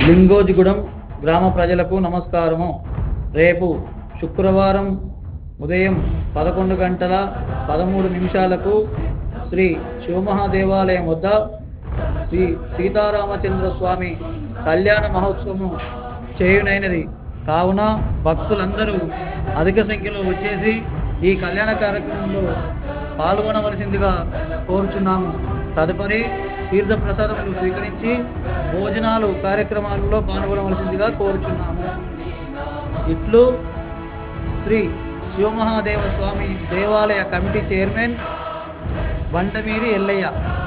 లింగోజిగూడెం గ్రామ ప్రజలకు నమస్కారము రేపు శుక్రవారం ఉదయం పదకొండు గంటల పదమూడు నిమిషాలకు శ్రీ శివమహాదేవాలయం వద్ద శ్రీ సీతారామచంద్ర స్వామి కళ్యాణ మహోత్సవము చేయునైనది కావున భక్తులందరూ అధిక సంఖ్యలో వచ్చేసి ఈ కళ్యాణ కార్యక్రమంలో పాల్గొనవలసిందిగా కోరుచున్నాము తదుపరి తీర్థ ప్రసాదములు స్వీకరించి భోజనాలు కార్యక్రమాలలో పాల్గొనవలసిందిగా కోరుచున్నాము ఇట్లు శ్రీ శివమహాదేవ స్వామి దేవాలయ కమిటీ చైర్మన్ బంటమీరి ఎల్లయ్య